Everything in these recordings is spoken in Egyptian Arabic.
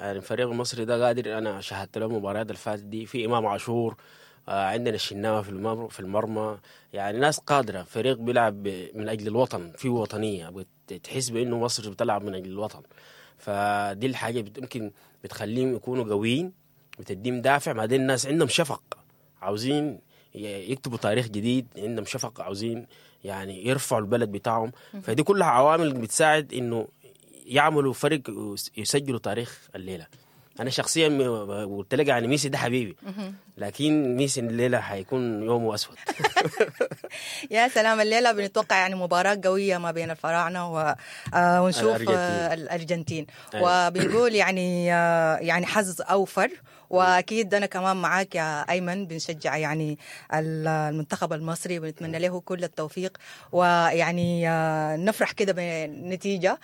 يعني الفريق المصري ده قادر انا شاهدت له المباريات اللي فاتت دي في امام عاشور آه عندنا الشناوي في المر في المرمى يعني ناس قادره فريق بيلعب ب- من اجل الوطن في وطنيه بت- تحس بانه مصر بتلعب من اجل الوطن فدي الحاجه بت- يمكن بتخليهم يكونوا قويين بتديهم دافع بعدين الناس عندهم شفق عاوزين ي- يكتبوا تاريخ جديد عندهم شفق عاوزين يعني يرفعوا البلد بتاعهم فدي كلها عوامل بتساعد انه يعملوا فرق ويس- يسجلوا تاريخ الليله انا شخصيا م- قلت لك يعني ميسي ده حبيبي لكن ميسي الليله حيكون يومه اسود يا سلام الليله بنتوقع يعني مباراه قويه ما بين الفراعنه و... آه ونشوف الأرجنتين. آه الارجنتين أيوة. وبنقول يعني آه يعني حظ اوفر واكيد انا كمان معاك يا ايمن بنشجع يعني ال- المنتخب المصري ونتمنى له كل التوفيق ويعني آه نفرح كده بالنتيجه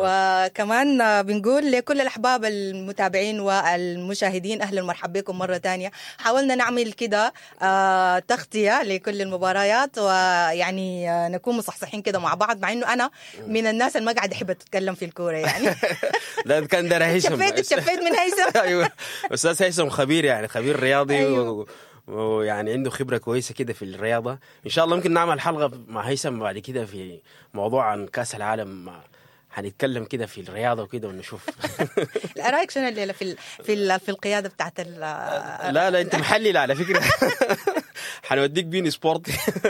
وكمان آه بنقول لكل الاحباب المتابعين والمشاهدين اهلا ومرحبا بكم مره تانية حاولنا نعمل كده آه تغطيه لكل المباريات ويعني آه نكون مصحصحين كده مع بعض مع انه انا من الناس اللي ما قاعد احب اتكلم في الكوره يعني لا كان ده هيثم شفيت شفيت من هيثم ايوه استاذ هيثم خبير يعني خبير رياضي أيوة. و- ويعني عنده خبره كويسه كده في الرياضه ان شاء الله ممكن نعمل حلقه مع هيثم بعد كده في موضوع عن كاس العالم حنتكلم كده في الرياضه وكده ونشوف رايك شنو الليله في ال في ال في القياده بتاعت ال لا لا انت محلل على فكره حنوديك بين سبورت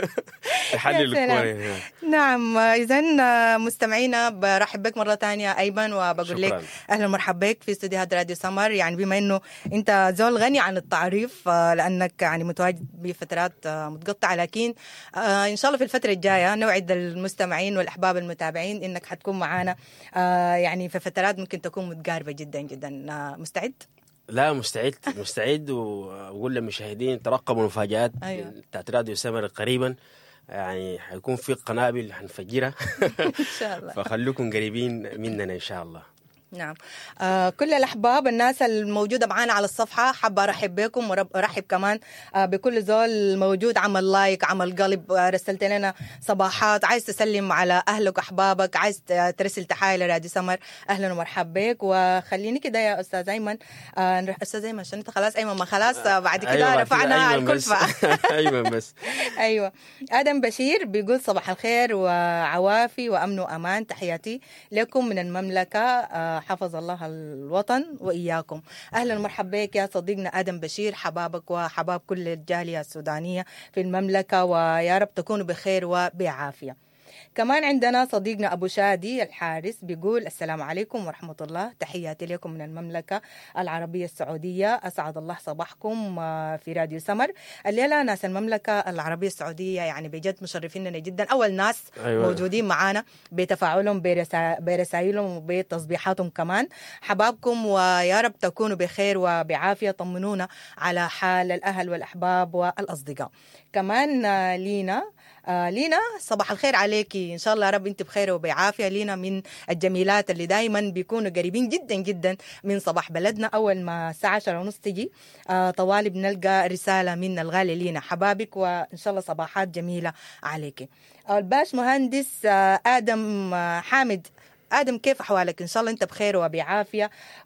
يحلل يا سلام. الكوره نعم اذا مستمعينا برحب بك مره ثانيه ايمن وبقول لك شكراً. اهلا ومرحبا بك في استديوهات راديو سمر يعني بما انه انت زول غني عن التعريف آه، لانك يعني متواجد بفترات آه، متقطعه لكن آه، ان شاء الله في الفتره الجايه نوعد المستمعين والاحباب المتابعين انك حتكون معنا آه، يعني في فترات ممكن تكون متقاربه جدا جدا آه، مستعد؟ لا مستعد مستعد واقول للمشاهدين ترقبوا المفاجات أيوة. بتاعت راديو سمر قريبا يعني حيكون في قنابل حنفجرها ان شاء الله فخليكم قريبين مننا ان شاء الله نعم آه كل الأحباب الناس الموجودة معانا على الصفحة حابة أرحب بكم وأرحب كمان آه بكل زول موجود عمل لايك عمل قلب آه رسلت لنا صباحات عايز تسلم على أهلك وأحبابك عايز ت- ترسل تحايا لراديو سمر أهلا ومرحبا بك وخليني كده يا أستاذ أيمن آه نروح- أستاذ أيمن عشان أنت خلاص أيمن ما خلاص آه بعد كده أيوة، بعد كده رفعنا أيمن بس. الكلفة ايوه بس ايوه ادم بشير بيقول صباح الخير وعوافي وامن وامان تحياتي لكم من المملكه آه، حفظ الله الوطن واياكم اهلا ومرحبا بك يا صديقنا ادم بشير حبابك وحباب كل الجاليه السودانيه في المملكه ويا رب تكونوا بخير وبعافيه كمان عندنا صديقنا أبو شادي الحارس بيقول السلام عليكم ورحمة الله تحياتي لكم من المملكة العربية السعودية أسعد الله صباحكم آه، في راديو سمر الليلة ناس المملكة العربية السعودية يعني بجد مشرفيننا جدا أول ناس أيوة. موجودين معانا بتفاعلهم برسا- برسائلهم وبتصبيحاتهم كمان حبابكم ويا رب تكونوا بخير وبعافية طمنونا على حال الأهل والأحباب والأصدقاء كمان آه، لينا آه لينا صباح الخير عليكي ان شاء الله يا رب انت بخير وبعافيه لينا من الجميلات اللي دائما بيكونوا قريبين جدا جدا من صباح بلدنا اول ما الساعه 10 ونص تجي آه طوالي بنلقى رساله من الغالي لينا حبابك وان شاء الله صباحات جميله عليكي آه الباش مهندس آه ادم آه حامد ادم كيف احوالك ان شاء الله انت بخير وبعافيه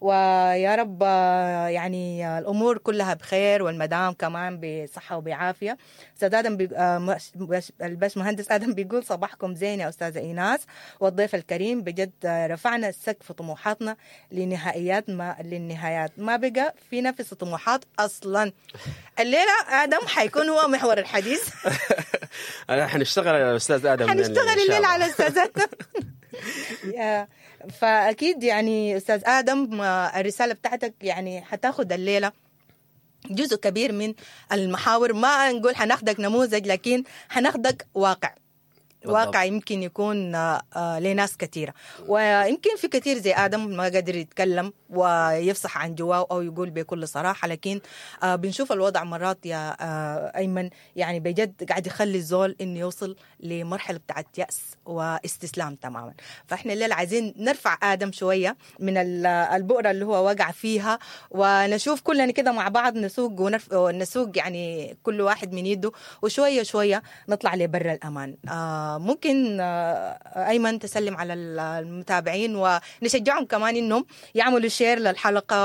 ويا رب آه، يعني آه، الامور كلها بخير والمدام كمان بصحه وبعافيه استاذ ادم بي... آه، مش- باش- الباش مهندس ادم بيقول صباحكم زين يا استاذه ايناس والضيف الكريم بجد آه، رفعنا سقف طموحاتنا لنهائيات ما للنهايات ما بقى في نفس طموحات اصلا الليله ادم حيكون هو محور الحديث أنا حنشتغل على الاستاذ ادم حنشتغل إن شاء الليل الله. على استاذ ادم يا- فاكيد يعني استاذ ادم آه، الرساله بتاعتك يعني حتاخد الليله جزء كبير من المحاور ما نقول حناخدك نموذج لكن حناخدك واقع بالضبط. واقع يمكن يكون آه، آه، لناس كثيرة ويمكن في كثير زي آدم ما قادر يتكلم ويفصح عن جواه أو يقول بكل صراحة لكن آه، بنشوف الوضع مرات يا آه، أيمن يعني بجد قاعد يخلي الزول إنه يوصل لمرحلة بتاعت يأس واستسلام تماما فإحنا الليلة عايزين نرفع آدم شوية من ال- البؤرة اللي هو وقع فيها ونشوف كلنا كده مع بعض نسوق ونرف... ونسوق يعني كل واحد من يده وشوية شوية نطلع لبر الأمان آه ممكن آه أيمن تسلم على المتابعين ونشجعهم كمان إنهم يعملوا شير للحلقة